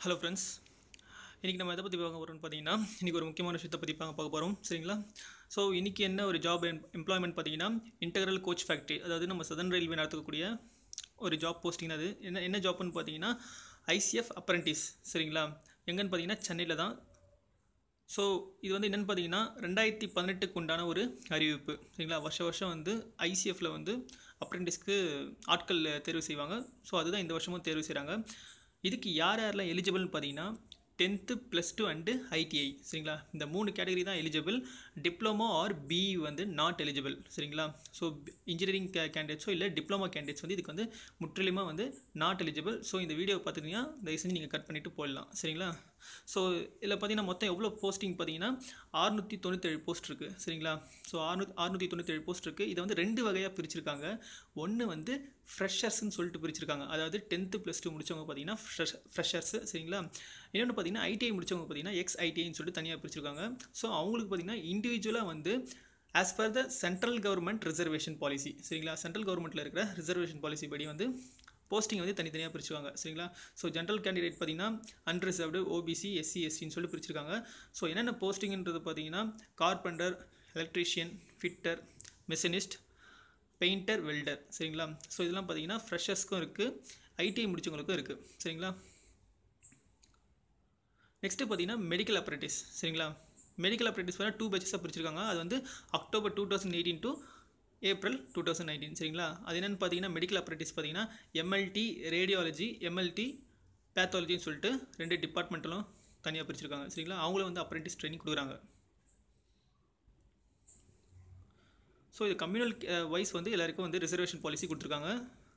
Hello friends இன்றைக்கி நம்ம எதை பற்றி பார்க்க போகிறோம்னு பார்த்தீங்கன்னா இன்றைக்கி ஒரு முக்கியமான விஷயத்தை பற்றி பார்க்க பார்க்க போகிறோம் சரிங்களா ஸோ இன்றைக்கி என்ன ஒரு ஜாப் எம்ப்ளாய்மெண்ட் பார்த்தீங்கன்னா இன்டெக்ரல் கோச் ஃபேக்ட்ரி அதாவது நம்ம சதன் ரயில்வே நடத்தக்கூடிய ஒரு ஜாப் போஸ்டிங் அது என்ன என்ன ஜாப்னு பார்த்தீங்கன்னா ஐசிஎஃப் அப்ரண்டிஸ் சரிங்களா எங்கன்னு பார்த்தீங்கன்னா சென்னையில் தான் ஸோ இது வந்து என்னென்னு பார்த்தீங்கன்னா ரெண்டாயிரத்தி பதினெட்டுக்கு உண்டான ஒரு அறிவிப்பு சரிங்களா வருஷ வருஷம் வந்து ஐசிஎஃப்பில் வந்து அப்ரெண்டிஸ்க்கு ஆட்கள் தேர்வு செய்வாங்க ஸோ அதுதான் இந்த வருஷமும் தேர்வு செய்கிறாங்க இதுக்கு யார் யாரெல்லாம் எலிஜிபிள்னு பார்த்தீங்கன்னா tenth plus two and ITI சரிங்களா இந்த மூணு கேட்டகரி தான் எலிஜிபிள் டிப்ளமோ ஆர் பிஇ வந்து நாட் எலிஜிபிள் சரிங்களா ஸோ இன்ஜினியரிங் கே கேண்டிடேட்ஸோ இல்லை டிப்ளமோ கேண்டிடேட்ஸ் வந்து இதுக்கு வந்து முற்றிலுமாக வந்து நாட் எலிஜிபிள் ஸோ இந்த வீடியோ பார்த்துட்டீங்கன்னா தயவு செஞ்சு நீங்கள் கட் பண்ணிவிட்டு போயிடலாம் சரிங்களா ஸோ இதில் பார்த்தீங்கன்னா மொத்தம் எவ்வளோ போஸ்டிங் பார்த்தீங்கன்னா அறுநூற்றி தொண்ணூற்றேழு போஸ்ட் இருக்குது சரிங்களா ஸோ அறுநூத்தி அறுநூற்றி தொண்ணூற்றேழு போஸ்ட் இருக்குது இதை வந்து ரெண்டு வகையாக பிரிச்சிருக்காங்க ஒன்று வந்து ஃப்ரெஷர்ஸ்னு சொல்லிட்டு பிரிச்சிருக்காங்க அதாவது டென்த்து ப்ளஸ் டூ முடிச்சவங்க பார்த்தீங்கன்னா ஃப்ரெஷ் ஃப்ரெஷர்ஸ் சரிங்களா இன்னொன்று பார்த்தீங்கன்னா ஐடிஐ முடிச்சவங்க பார்த்தீங்கன்னா எக்ஸ் ஐடிஐன்னு சொல்லிட்டு தனியாக பிரிச்சிருக்காங்க ஸோ அவங்களுக்கு பார்த்தீங்கன்னா இண்டிவிஜுவலாக வந்து as per the central government reservation policy சரிங்களா சென்ட்ரல் கவர்மெண்ட்டில் இருக்கிற ரிசர்வேஷன் பாலிசி படி வந்து போஸ்டிங் வந்து தனித்தனியாக பிரிச்சுவாங்க சரிங்களா ஸோ ஜென்ரல் கேண்டிடேட் பார்த்தீங்கன்னா அன்ரிசர்வ்டு ஓபிசி எஸ்சி எஸ்சின்னு சொல்லி பிரிச்சிருக்காங்க ஸோ என்னென்ன போஸ்டிங்ன்றது பார்த்தீங்கன்னா carpenter electrician fitter machinist painter welder சரிங்களா ஸோ இதெல்லாம் பார்த்தீங்கன்னா ஃப்ரெஷர்ஸ்க்கும் இருக்குது ஐடிஐ முடிச்சவங்களுக்கும் இருக்குது சரிங்களா நெக்ஸ்ட்டு பார்த்தீங்கன்னா மெடிக்கல் அப்ரண்டிஸ் சரிங்களா மெடிக்கல் அப்ரண்டிஸ் பார்த்தா டூ பேச்சஸாக பிரிச்சிருக்காங்க அது வந்து October two thousand eighteen to April two thousand nineteen சரிங்களா அது என்னென்னு பார்த்தீங்கன்னா மெடிக்கல் அப்ரண்டிஸ் பார்த்தீங்கன்னா எம்எல்டி ரேடியாலஜி எம்எல்டி பேத்தாலஜின்னு சொல்லிட்டு ரெண்டு டிபார்ட்மெண்ட்டிலும் தனியாக பிரிச்சிருக்காங்க சரிங்களா அவங்களும் வந்து அப்ரண்டிஸ் ட்ரைனிங் கொடுக்குறாங்க ஸோ இது கம்யூனல் வைஸ் வந்து எல்லாருக்கும் வந்து ரிசர்வேஷன் பாலிசி கொடுத்துருக்காங்க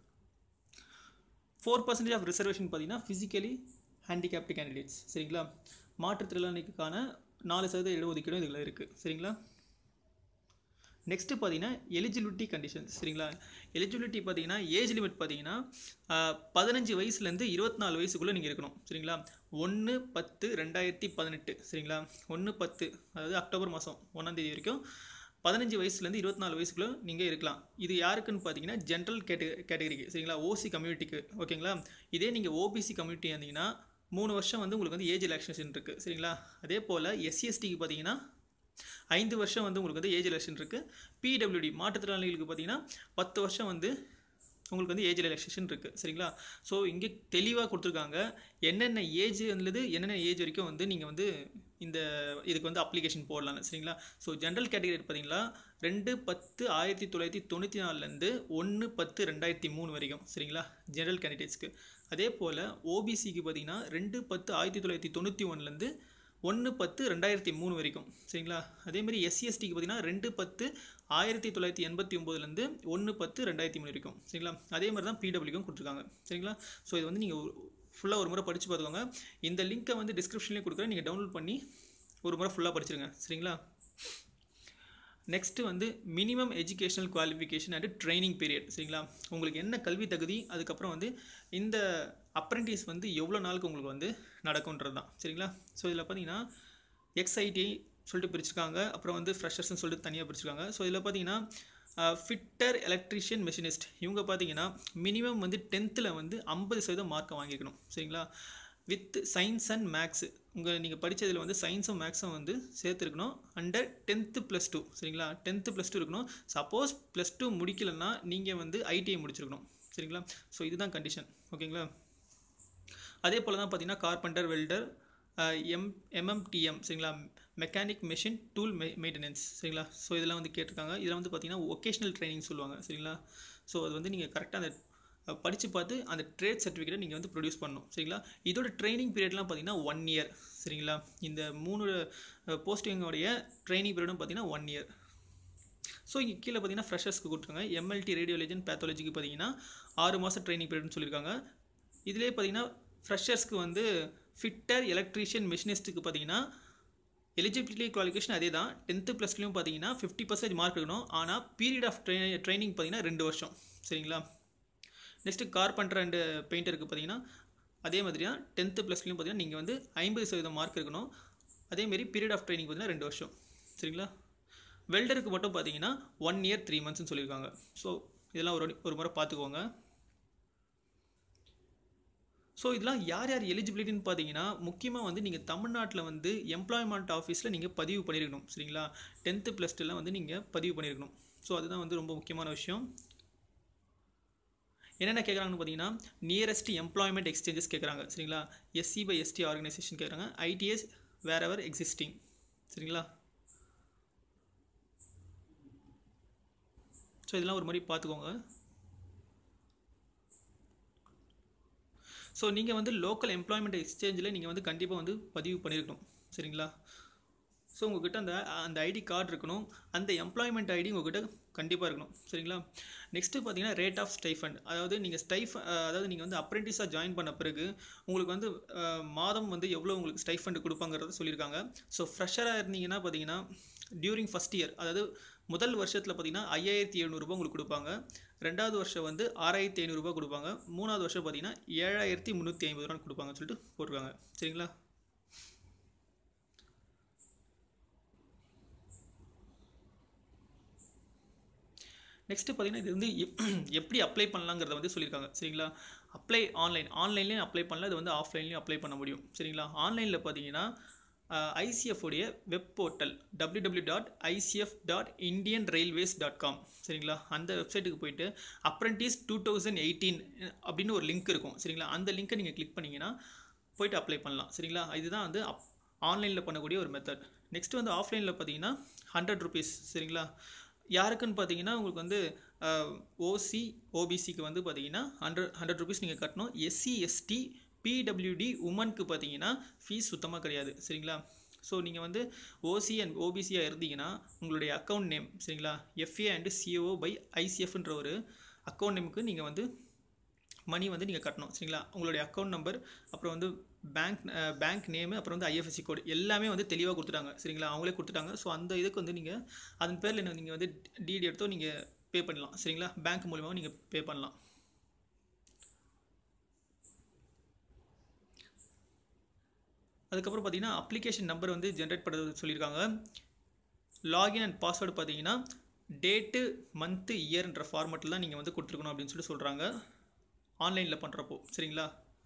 ஃபோர் பர்சன்டேஜ் ஆஃப் ரிசர்வேஷன் பார்த்தீங்கன்னா ஃபிசிக்கலி ஹேண்டிகேப்டு கேண்டிடேட்ஸ் சரிங்களா மாற்றுத்திறனாளிக்கான நாலு சதவீத இடஒதுக்கீடும் இதில் இருக்குது சரிங்களா நெக்ஸ்ட்டு பார்த்தீங்கன்னா எலிஜிபிலிட்டி கண்டிஷன்ஸ் சரிங்களா எலிஜிபிலிட்டி பார்த்தீங்கன்னா ஏஜ் லிமிட் பார்த்தீங்கன்னா பதினஞ்சு வயசுலேருந்து இருபத்தி நாலு வயசுக்குள்ளே நீங்கள் இருக்கணும் சரிங்களா ஒன்று பத்து ரெண்டாயிரத்தி பதினெட்டு சரிங்களா ஒன்று பத்து அதாவது அக்டோபர் மாதம் ஒன்றாந்தேதி வரைக்கும் பதினஞ்சு வயசுலேருந்து இருபத்தி நாலு வயசுக்குள்ளே நீங்கள் இருக்கலாம் இது யாருக்குன்னு பார்த்தீங்கன்னா ஜென்ரல் கேட்ட கேட்டகரிக்கு சரிங்களா ஓசி கம்யூனிட்டிக்கு ஓகேங்களா இதே நீங்கள் ஓபிசி கம்யூனிட்டி இருந்தீங்கன்னா மூணு வருஷம் வந்து உங்களுக்கு வந்து ஏஜ் எலெக்ஷன் இருக்குது சரிங்களா அதே போல் எஸ்சிஎஸ்டிக்கு பார்த்தீங்கன்னா ஐந்து வருஷம் வந்து உங்களுக்கு வந்து ஏஜ் எலெக்ஷன் இருக்குது பிடபிள்யூடி மாற்றுத்திறனாளிகளுக்கு பார்த்தீங்கன்னா பத்து வருஷம் வந்து உங்களுக்கு வந்து ஏஜ் ரிலாக்ஸேஷன் இருக்குது சரிங்களா ஸோ இங்கே தெளிவாக கொடுத்துருக்காங்க என்னென்ன ஏஜ் வந்துலது என்னென்ன ஏஜ் வரைக்கும் வந்து நீங்கள் வந்து இந்த இதுக்கு வந்து அப்ளிகேஷன் போடலான்னு சரிங்களா ஸோ ஜென்ரல் கேட்டகரி பார்த்தீங்களா ரெண்டு பத்து ஆயிரத்தி தொள்ளாயிரத்தி தொண்ணூற்றி நாலுலேருந்து ஒன்று பத்து ரெண்டாயிரத்தி மூணு வரைக்கும் சரிங்களா ஜென்ரல் கேண்டிடேட்ஸ்க்கு அதே போல் ஓபிசிக்கு பார்த்தீங்கன்னா ரெண்டு பத்து ஆயிரத்தி தொள்ளாயிரத்தி தொண்ணூற்றி ஒன்றுலேருந்து ஒன்று பத்து ரெண்டாயிரத்தி மூணு வரைக்கும் சரிங்களா அதேமாதிரி எஸ்சிஎஸ்டிக்கு பார்த்தீங்கன்னா ரெண்டு பத்து ஆயிரத்தி தொள்ளாயிரத்தி எண்பத்தி ஒம்போதுலேருந்து ஒன்று பத்து ரெண்டாயிரத்தி மூணு வரைக்கும் சரிங்களா அதே மாதிரி தான் பிடபிள்யூக்கும் கொடுத்துருக்காங்க சரிங்களா ஸோ இது வந்து நீங்கள் ஃபுல்லாக ஒரு முறை படித்து பார்த்துக்கோங்க இந்த லிங்க்கை வந்து டிஸ்கிரிப்ஷன்லேயே கொடுக்குறேன் நீங்கள் டவுன்லோட் பண்ணி ஒரு முறை ஃபுல்லாக படிச்சிருங்க சரிங்களா நெக்ஸ்ட்டு வந்து minimum educational qualification and training period சரிங்களா உங்களுக்கு என்ன கல்வி தகுதி அதுக்கப்புறம் வந்து இந்த அப்ரெண்டிஸ் வந்து எவ்வளோ நாளுக்கு உங்களுக்கு வந்து நடக்கும்ன்றது தான் சரிங்களா ஸோ இதில் பார்த்தீங்கன்னா எக்ஸ்ஐடி சொல்லிட்டு பிரிச்சிருக்காங்க அப்புறம் வந்து ஃப்ரெஷர்ஸ்னு சொல்லிட்டு தனியாக பிரிச்சிருக்காங்க ஸோ இதில் பார்த்தீங்கன்னா ஃபிட்டர் எலக்ட்ரிஷியன் மெஷினிஸ்ட் இவங்க பார்த்தீங்கன்னா மினிமம் வந்து டென்த்தில் வந்து ஐம்பது சதவீதம் மார்க்கை வாங்கிக்கணும் சரிங்களா வித் சயின்ஸ் அண்ட் மேக்ஸு உங்கள் நீங்கள் படித்ததில் வந்து சயின்ஸும் மேக்ஸும் வந்து சேர்த்துருக்கணும் அண்டர் டென்த்து ப்ளஸ் டூ சரிங்களா டென்த்து ப்ளஸ் டூ இருக்கணும் சப்போஸ் ப்ளஸ் டூ முடிக்கலன்னா நீங்கள் வந்து ஐடிஐ முடிச்சிருக்கணும் சரிங்களா ஸோ இதுதான் கண்டிஷன் ஓகேங்களா அதே போல் தான் பார்த்தீங்கன்னா கார்பெண்டர் வெல்டர் எம் எம்எம்டிஎம் சரிங்களா மெக்கானிக் மெஷின் டூல் மெ மெயின்டெனன்ஸ் சரிங்களா ஸோ இதெல்லாம் வந்து கேட்டிருக்காங்க இதில் வந்து பார்த்தீங்கன்னா ஒகேஷ்னல் ட்ரைனிங் சொல்லுவாங்க சரிங்களா ஸோ அது வந்து நீங்கள் கரெக்டாக அந்த படித்து பார்த்து அந்த ட்ரேட் சர்டிஃபிகேட்டை நீங்கள் வந்து ப்ரொடியூஸ் பண்ணணும் சரிங்களா இதோட ட்ரைனிங் பீரியட்லாம் பார்த்தீங்கன்னா ஒன் இயர் சரிங்களா இந்த மூணு போஸ்டிங்கோடைய ட்ரைனிங் பீரியடும் பார்த்தீங்கன்னா ஒன் இயர் ஸோ இங்கே கீழே பார்த்தீங்கன்னா ஃப்ரெஷர்ஸ்க்கு கொடுத்துருங்க எம்எல்டி ரேடியோலஜன் பேத்தாலஜிக்கு பார்த்தீங்கன்னா ஆறு மாதம் ட்ரைனிங் பீரியட்னு சொல்லியிருக்காங்க இதிலே பார்த்தீங்கன்னா ஃப்ரெஷர்ஸ்க்கு வந்து ஃபிட்டர் எலக்ட்ரீஷியன் மிஷினிஸ்ட்டுக்கு பார்த்தீங்கன்னா எலிஜிபிலிட்டி குவாலிஃபிகேஷன் அதே தான் டென்த்து ப்ளஸ்லையும் பார்த்தீங்கன்னா ஃபிஃப்டி பர்சன்டேஜ் மார்க் இருக்கணும் ஆனால் பீரியட் ஆஃப் ட்ரை ட்ரைனிங் பார்த்தீங்கன்னா ரெண்டு வருஷம் சரிங்களா நெக்ஸ்ட்டு கார்பெண்டர் அண்டு பெயிண்டருக்கு பார்த்தீங்கன்னா அதே மாதிரி தான் டென்த்து ப்ளஸ்லையும் பார்த்தீங்கன்னா நீங்கள் வந்து ஐம்பது சதவீதம் மார்க் இருக்கணும் அதேமாரி பீரியட் ஆஃப் ட்ரைனிங் பார்த்தீங்கன்னா ரெண்டு வருஷம் சரிங்களா வெல்டருக்கு மட்டும் பார்த்தீங்கன்னா ஒன் இயர் த்ரீ மந்த்ஸ்னு சொல்லியிருக்காங்க ஸோ இதெல்லாம் ஒரு ஒரு முறை பார்த்துக்கோங்க ஸோ இதெல்லாம் யார் யார் எலிஜிபிலிட்டின்னு பார்த்தீங்கன்னா முக்கியமாக வந்து நீங்கள் தமிழ்நாட்டில் வந்து எம்ப்ளாய்மெண்ட் ஆஃபீஸில் நீங்கள் பதிவு பண்ணியிருக்கணும் சரிங்களா டென்த்து ப்ளஸ் டூலாம் வந்து நீங்கள் பதிவு பண்ணியிருக்கணும் ஸோ அதுதான் வந்து ரொம்ப முக்கியமான விஷயம் என்னென்ன கேட்குறாங்கன்னு பார்த்தீங்கன்னா நியரஸ்ட் எம்ப்ளாய்மெண்ட் எக்ஸ்சேஞ்சஸ் கேட்குறாங்க சரிங்களா எஸ்சி பை எஸ்டி ஆர்கனைசேஷன் கேட்குறாங்க ஐடிஎஸ் வேர் எவர் எக்ஸிஸ்டிங் சரிங்களா ஸோ இதெல்லாம் ஒரு மாதிரி பார்த்துக்கோங்க ஸோ நீங்கள் வந்து லோக்கல் எம்ப்ளாய்மெண்ட் எக்ஸ்சேஞ்சில் நீங்கள் வந்து கண்டிப்பாக வந்து பதிவு பண்ணியிருக்கணும் சரிங்களா ஸோ உங்ககிட்ட அந்த அந்த ஐடி கார்டு இருக்கணும் அந்த எம்ப்ளாய்மெண்ட் ஐடி உங்ககிட்ட கண்டிப்பாக இருக்கணும் சரிங்களா நெக்ஸ்ட்டு பார்த்தீங்கன்னா ரேட் ஆஃப் ஸ்டைஃபண்ட் அதாவது நீங்கள் ஸ்டைஃப் அதாவது நீங்கள் வந்து அப்ரெண்டிஸாக ஜாயின் பண்ண பிறகு உங்களுக்கு வந்து அஹ், மாதம் வந்து எவ்வளோ உங்களுக்கு ஸ்டைஃபண்ட் கொடுப்பாங்கிறத சொல்லியிருக்காங்க ஸோ ஃப்ரெஷராக இருந்தீங்கன்னா பார்த்தீங்கன்னா டியூரிங் ஃபஸ்ட் இயர் அதாவது முதல் வருஷத்தில் பார்த்தீங்கன்னா ஐயாயிரத்தி எழுநூறுபா உங்களுக்கு கொடுப்பாங்க ரெண்டாவது வருஷம் வந்து ஆறாயிரத்தி ஐநூறுரூபா கொடுப்பாங்க மூணாவது வருஷம் பார்த்தீங்கன்னா ஏழாயிரத்தி முந்நூற்றி ஐம்பது ரூபான்னு கொடுப்பாங்கன்னு சொல்லிட்டு போட்டிருக்காங்க சரிங்களா நெக்ஸ்ட்டு பார்த்தீங்கன்னா இது வந்து எப்- எப்படி அப்ளை பண்ணலாங்கிறத வந்து சொல்லியிருக்காங்க சரிங்களா அப்ளை ஆன்லைன் ஆன்லைன்லேயும் அப்ளை பண்ணலாம் இது வந்து ஆஃப்லைன்லேயும் அப்ளை பண்ண முடியும் சரிங்களா ஆன்லைனில் பார்த்தீங்கன்னா ஐசிஎஃப் உடைய web portal W W dot ICF dot Indian railways dot com சரிங்களா அந்த வெப்சைட்டுக்கு போயிட்டு அப்ரெண்டிஸ் டூ தௌசண்ட் எயிட்டீன் அப்படின்னு ஒரு லிங்க் இருக்கும் சரிங்களா அந்த லிங்க்கை நீங்கள் கிளிக் பண்ணிங்கன்னா போயிட்டு அப்ளை பண்ணலாம் சரிங்களா இதுதான் வந்து அப் ஆன்லைனில் பண்ணக்கூடிய ஒரு மெத்தட் நெக்ஸ்ட் வந்து ஆஃப்லைனில் பார்த்தீங்கன்னா ஹண்ட்ரட் ருபீஸ் சரிங்களா யாருக்குன்னு பார்த்தீங்கன்னா உங்களுக்கு வந்து ஓசி ஓபிசிக்கு வந்து பார்த்தீங்கன்னா ஹண்ட்ரட் ஹண்ட்ரட் ருபீஸ் நீங்கள் கட்டணும் எஸ்சி எஸ்டி பிடபிள்யூடி உமனுக்கு பார்த்தீங்கன்னா ஃபீஸ் சுத்தமாக கிடையாது சரிங்களா ஸோ நீங்கள் வந்து ஓசி அண்ட் ஓபிசியாக இருந்தீங்கன்னா உங்களுடைய அக்கௌண்ட் நேம் சரிங்களா எஃப்ஏ அண்டு சிஓ பை ஐசிஎஃப்ன்ற ஒரு அக்கௌண்ட் நேமுக்கு நீங்கள் வந்து மணி வந்து நீங்கள் கட்டணும் சரிங்களா உங்களுடைய அக்கௌண்ட் நம்பர் அப்புறம் வந்து பேங்க் பேங்க் நேமு அப்புறம் வந்து ஐஎஃப்எஸ்சி கோடு எல்லாமே வந்து தெளிவாக கொடுத்துட்டாங்க சரிங்களா அவங்களே கொடுத்துட்டாங்க ஸோ அந்த இதுக்கு வந்து நீங்கள் அதன் பேரில் நீங்கள் வந்து டிடி எடுத்தோ நீங்கள் பே பண்ணலாம் சரிங்களா பேங்க் மூலியமாக நீங்கள் பே பண்ணலாம் அதுக்கப்புறம் பார்த்தீங்கன்னா அப்ளிகேஷன் நம்பர் வந்து ஜென்ரேட் பண்ணுறது சொல்லியிருக்காங்க லாகின் அண்ட் பாஸ்வேர்டு பார்த்தீங்கன்னா டேட்டு மந்த்து இயர்ன்ற ஃபார்மெட்டில் தான் நீங்கள் வந்து கொடுத்துருக்கணும் அப்படின்னு சொல்லி சொல்கிறாங்க ஆன்லைனில் பண்ணுறப்போ சரிங்களா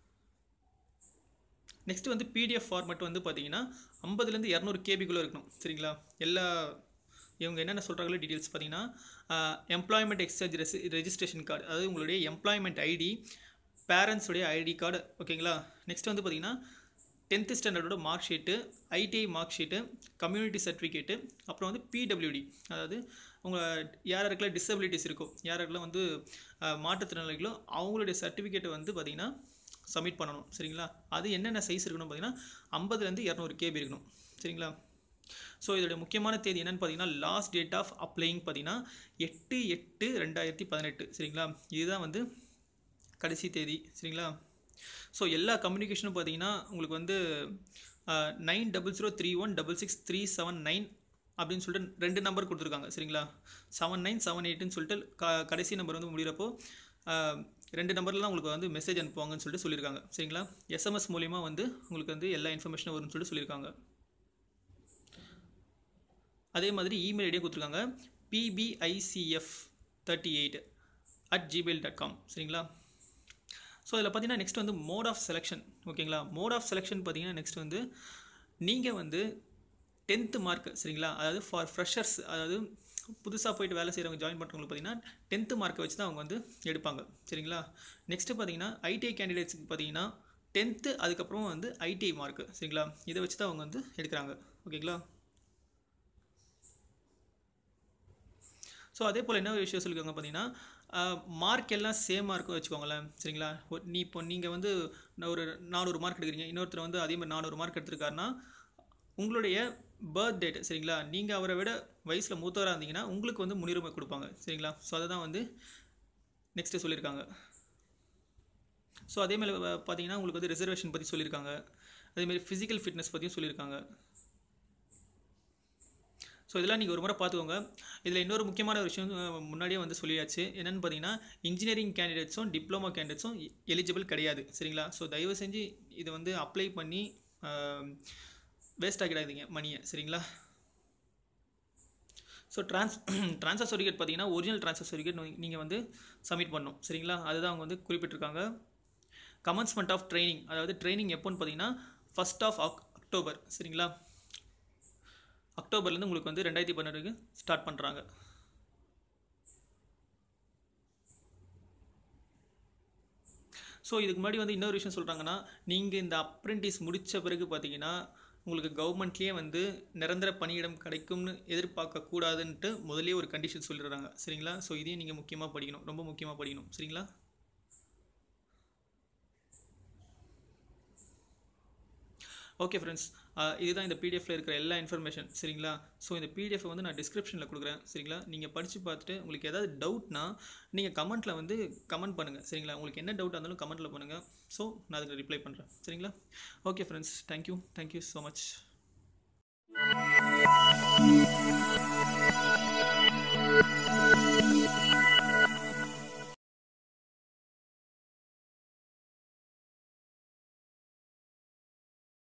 நெக்ஸ்ட் வந்து பிடிஎஃப் ஃபார்மேட் வந்து பார்த்தீங்கன்னா ஐம்பதுலேருந்து இரநூறு கேபிக்குள்ளே இருக்கணும் சரிங்களா எல்லா இவங்க என்னென்ன சொல்கிறாங்களோ டீட்டெயில்ஸ் பார்த்தீங்கன்னா எம்ப்ளாய்மெண்ட் எக்ஸ்சேஞ்ச் ரெசி ரெஜிஸ்ட்ரேஷன் கார்டு அதாவது உங்களுடைய எம்ப்ளாய்மெண்ட் ஐடி பேரண்ட்ஸுடைய ஐடி கார்டு ஓகேங்களா நெக்ஸ்ட் வந்து பார்த்தீங்கன்னா டென்த்து ஸ்டாண்டர்டோட mark sheet ITI mark sheet community certificate அப்புறம் வந்து பிடபிள்யூடி அதாவது உங்கள் யார் யாருக்கெல்லாம் டிசபிலிட்டிஸ் இருக்கோ யார் யாருக்கெல்லாம் வந்து அஹ், மாற்றுத்திறனாளிகளோ அவங்களுடைய சர்டிஃபிகேட்டை வந்து பார்த்திங்கன்னா சப்மிட் பண்ணணும் சரிங்களா அது என்னென்ன சைஸ் இருக்கணும் பார்த்தீங்கன்னா ஐம்பதுலேருந்து இரநூறு கேபி இருக்கணும் சரிங்களா ஸோ இதோட முக்கியமான தேதி என்னன்னு பார்த்தீங்கன்னா லாஸ்ட் டேட் ஆஃப் அப்ளைங் பார்த்தீங்கன்னா எட்டு எட்டு ரெண்டாயிரத்தி பதினெட்டு சரிங்களா இதுதான் வந்து கடைசி தேதி சரிங்களா ஸோ எல்லா கம்யூனிகேஷனும் பார்த்தீங்கன்னா உங்களுக்கு வந்து nine double zero three one double six three seven nine அப்படின்னு சொல்லிட்டு ரெண்டு நம்பர் கொடுத்துருக்காங்க சரிங்களா செவன் நைன் செவன் எயிட்டுன்னு சொல்லிட்டு க கடைசி நம்பர் வந்து முடிகிறப்போ ஆஹ், ரெண்டு நம்பர்லாம் உங்களுக்கு வந்து மெசேஜ் அனுப்புவாங்கன்னு சொல்லிட்டு சொல்லியிருக்காங்க சரிங்களா எஸ்எம்எஸ் மூலிமா வந்து உங்களுக்கு வந்து எல்லா இன்ஃபர்மேஷனும் வரும்னு சொல்லிட்டு சொல்லியிருக்காங்க அதே மாதிரி இமெயில் ஐடியா கொடுத்துருக்காங்க PPICF thirty eight at Gmail dot com சரிங்களா ஸோ இதில் பார்த்தீங்கன்னா நெக்ஸ்ட் வந்து மோட் ஆஃப் செலெக்ஷன் ஓகேங்களா மோட் ஆஃப் செலெக்ஷன் பார்த்தீங்கன்னா நெக்ஸ்ட் வந்து நீங்கள் வந்து டென்த்து மார்க் சரிங்களா அதாவது ஃபார் ஃப்ரெஷர்ஸ் அதாவது புதுசாக போயிட்டு வேலை செய்கிறவங்க ஜாயின் பண்ணுறவங்களுக்கு பார்த்தீங்கன்னா டென்த்து மார்க்கை வச்சு தான் அவங்க வந்து எடுப்பாங்க சரிங்களா நெக்ஸ்ட்டு பார்த்தீங்கன்னா ஐடிஐ கேண்டிடேட்ஸுக்கு பார்த்தீங்கன்னா டென்த்து அதுக்கப்புறம் வந்து ஐடிஐ மார்க்கு சரிங்களா இதை வச்சு தான் அவங்க வந்து எடுக்கிறாங்க ஓகேங்களா ஸோ அதே போல் என்ன ஒரு விஷயம் சொல்லியிருக்காங்க பார்த்தீங்கன்னா மார்க் எல்லாம் சேம் மார்க்கு வச்சுக்கோங்களேன் சரிங்களா ஒ- நீ இப்போ நீங்கள் வந்து நான் ஒரு நானூறு மார்க் எடுக்கிறீங்க இன்னொருத்தர் வந்து அதே மாதிரி நானூறு மார்க் எடுத்திருக்காருன்னா உங்களுடைய பர்த் டேட் சரிங்களா நீங்கள் அவரை விட வயசில் மூத்தவராக இருந்தீங்கன்னா உங்களுக்கு வந்து முன்னுரிமை கொடுப்பாங்க சரிங்களா ஸோ அதை தான் வந்து நெக்ஸ்ட்டு சொல்லியிருக்காங்க ஸோ அதே மாதிரி வ- பார்த்தீங்கன்னா உங்களுக்கு வந்து ரிசர்வேஷன் பற்றி சொல்லியிருக்காங்க அதேமாதிரி ஃபிசிக்கல் ஃபிட்னஸ் பற்றியும் சொல்லியிருக்காங்க ஸோ இதெல்லாம் நீங்கள் ஒரு முறை பார்த்துக்கோங்க இதில் இன்னொரு முக்கியமான ஒரு விஷயம் அஹ், முன்னாடியே வந்து சொல்லியாச்சு என்னென்னு பார்த்தீங்கன்னா இன்ஜினியரிங் கேண்டிடேட்ஸும் டிப்ளமோ கேண்டிடேட்ஸும் எலிஜிபிள் கிடையாது சரிங்களா ஸோ தயவு செஞ்சு இதை வந்து அப்ளை பண்ணி வேஸ்ட் ஆக்கிடாதீங்க மணியை சரிங்களா ஸோ ட்ரான்ஸ் ட்ரான்ஸ்ஃபர் சர்டிஃபிகேட் பார்த்தீங்கன்னா ஒரிஜினல் ட்ரான்ஸ்ஃபர் சர்டிஃபிகேட் நீங்கள் வந்து சப்மிட் பண்ணணும் சரிங்களா அதுதான் அவங்க வந்து குறிப்பிட்டிருக்காங்க கமன்ஸ்மெண்ட் ஆஃப் ட்ரைனிங் அதாவது ட்ரைனிங் எப்போன்னு பார்த்தீங்கன்னா ஃபஸ்ட் ஆஃப் அக்டோபர் சரிங்களா அக்டோபர்லேருந்து உங்களுக்கு வந்து ரெண்டாயிரத்தி பன்னெண்டுக்கு ஸ்டார்ட் பண்ணுறாங்க ஸோ இதுக்கு முன்னாடி வந்து இன்னொரு விஷயம் சொல்கிறாங்கன்னா நீங்கள் இந்த அப்ரெண்டிஸ் முடித்த பிறகு பார்த்தீங்கன்னா உங்களுக்கு கவர்மெண்ட்லேயே வந்து நிரந்தர பணியிடம் கிடைக்கும்னு எதிர்பார்க்க கூடாதுன்ட்டு முதலே ஒரு கண்டிஷன் சொல்லிடுறாங்க சரிங்களா ஸோ இதையும் நீங்கள் முக்கியமாக படிக்கணும் ரொம்ப முக்கியமாக படிக்கணும் சரிங்களா ஓகே ஃப்ரெண்ட்ஸ் இதுதான் இந்த பிடிஎஃப்ல இருக்கிற எல்லா இன்ஃபர்மேஷன் சரிங்களா ஸோ இந்த பிடிஎஃப் வந்து நான் டிஸ்கிரிப்ஷனில் கொடுக்குறேன் சரிங்களா நீங்கள் படித்து பார்த்துட்டு உங்களுக்கு ஏதாவது டவுட்னா நீங்கள் கமெண்ட்டில் வந்து கமெண்ட் பண்ணுங்கள் சரிங்களா உங்களுக்கு என்ன டவுட் இருந்தாலும் கமெண்ட்டில் பண்ணுங்கள் ஸோ நான் அதுக்கு ரிப்ளை பண்ணுறேன் சரிங்களா okay friends thank you thank you so much Thank you.